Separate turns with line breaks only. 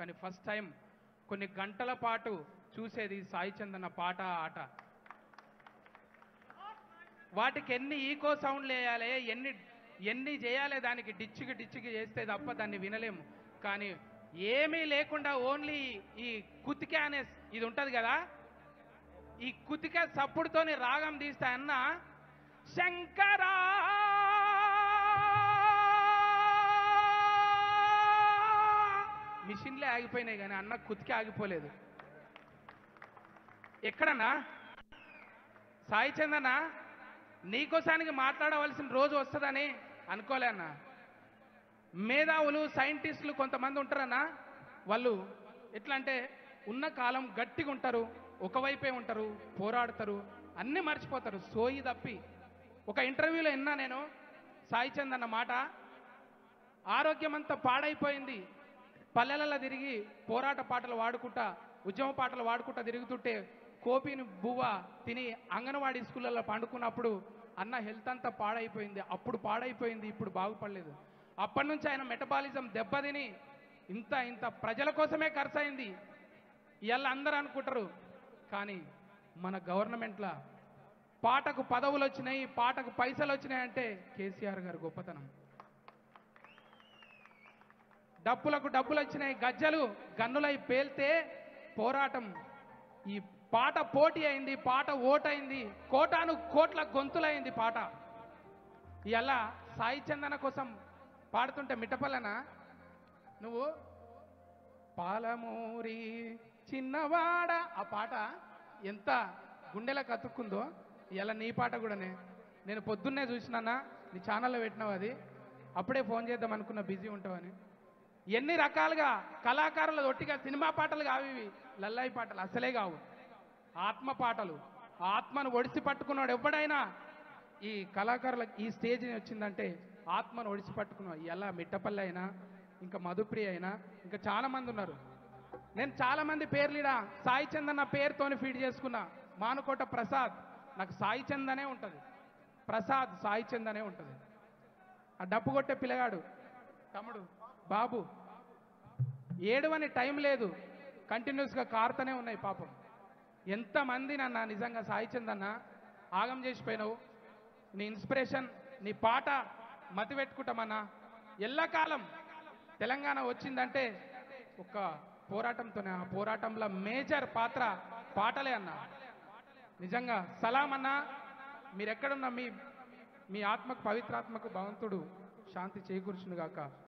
కానీ first time కొన్ని గంటల పాటు చూసేది సాయి చందన్న పాట ఆట వాటికి ఎన్ని ఈకో సౌండ్లు వేయాలి ఎన్ని ఎన్ని చేయాలి దానికి డిచ్చికి డిచ్చికి చేస్తే తప్ప దాన్ని వినలేము కానీ ఏమీ లేకుండా ఓన్లీ ఈ కుతిక అనే ఇది ఉంటుంది కదా ఈ కుతిక సప్పుడుతోని రాగం తీస్తే అన్న శంకరా మిషన్లే ఆగిపోయినాయి కానీ అన్న కుతికి ఆగిపోలేదు ఎక్కడన్నా సాయి చందన్న నీకోసానికి మాట్లాడవలసిన రోజు వస్తుందని అనుకోలే అన్న మేధావులు సైంటిస్టులు కొంతమంది ఉంటారన్నా వాళ్ళు ఎట్లా అంటే ఉన్న కాలం గట్టిగా ఉంటారు ఒకవైపే ఉంటారు పోరాడతారు అన్నీ మర్చిపోతారు సోయి తప్పి ఒక ఇంటర్వ్యూలో విన్నా నేను సాయి చంద్ అన్న మాట ఆరోగ్యం అంతా పాడైపోయింది పల్లెలలో తిరిగి పోరాట పాటలు వాడుకుంటా ఉద్యమ పాటలు వాడుకుంటా తిరుగుతుంటే కోపిని బువ్వ తిని అంగన్వాడీ స్కూళ్ళల్లో పండుకున్నప్పుడు అన్న హెల్త్ అంతా పాడైపోయింది అప్పుడు పాడైపోయింది ఇప్పుడు బాగుపడలేదు అప్పటి నుంచి ఆయన మెటబాలిజం దెబ్బతిని ఇంత ఇంత ప్రజల కోసమే ఖర్చు అయింది ఇవాళ అందరూ అనుకుంటారు కానీ మన గవర్నమెంట్లో పాటకు పదవులు వచ్చినాయి పాటకు పైసలు వచ్చినాయి అంటే కేసీఆర్ గారి గొప్పతనం డప్పులకు డబ్బులు వచ్చినాయి గజ్జలు గన్నులై పేల్తే పోరాటం ఈ పాట పోటీ అయింది పాట ఓటైంది కోటాను కోట్ల గొంతులైంది పాట ఇలా సాయి చందన కోసం పాడుతుంటే మిట్టపల్లన నువ్వు పాలమూరి చిన్నవాడ ఆ పాట ఎంత గుండెలకు అతుక్కుందో ఇలా నీ పాట కూడానే నేను పొద్దున్నే చూసినానా నీ ఛానల్లో పెట్టినావు అది అప్పుడే ఫోన్ చేద్దాం అనుకున్న బిజీ ఉంటావని ఎన్ని రకాలుగా కళాకారుల ఒట్టిగా సినిమా పాటలు కావు ఇవి లల్లాయి పాటలు అసలే కావు ఆత్మ పాటలు ఆత్మను ఒడిసి పట్టుకున్నాడు ఎవడైనా ఈ కళాకారులకు ఈ స్టేజ్ వచ్చిందంటే ఆత్మను ఒడిసి పట్టుకున్నాడు ఎలా మిట్టపల్లి అయినా ఇంకా మధుప్రియ అయినా ఇంకా చాలా మంది ఉన్నారు నేను చాలా మంది పేర్లిడా సాయి చంద్ అన్న పేరుతోని ఫీడ్ చేసుకున్నా మానుకోట ప్రసాద్ నాకు సాయి చంద్ అనే ఉంటుంది ప్రసాద్ సాయి చంద్ అనే ఉంటుంది ఆ డప్పు కొట్టే పిల్లగాడు తమ్ముడు బాబు ఏడవని టైం లేదు కంటిన్యూస్గా కారుతూనే ఉన్నాయి పాపం ఎంతమంది నన్న నిజంగా సాయి చంద్ అన్న ఆగం చేసిపోయినావు నీ ఇన్స్పిరేషన్ నీ పాట మతి పెట్టుకుంటామన్నా ఎల్లకాలం తెలంగాణ వచ్చిందంటే ఒక పోరాటంతోనే ఆ పోరాటంలో మేజర్ పాత్ర పాటలే అన్న నిజంగా సలాం అన్న మీరెక్కడున్నా మీ మీ ఆత్మకు పవిత్రాత్మకు భగవంతుడు శాంతి చేకూర్చును గాక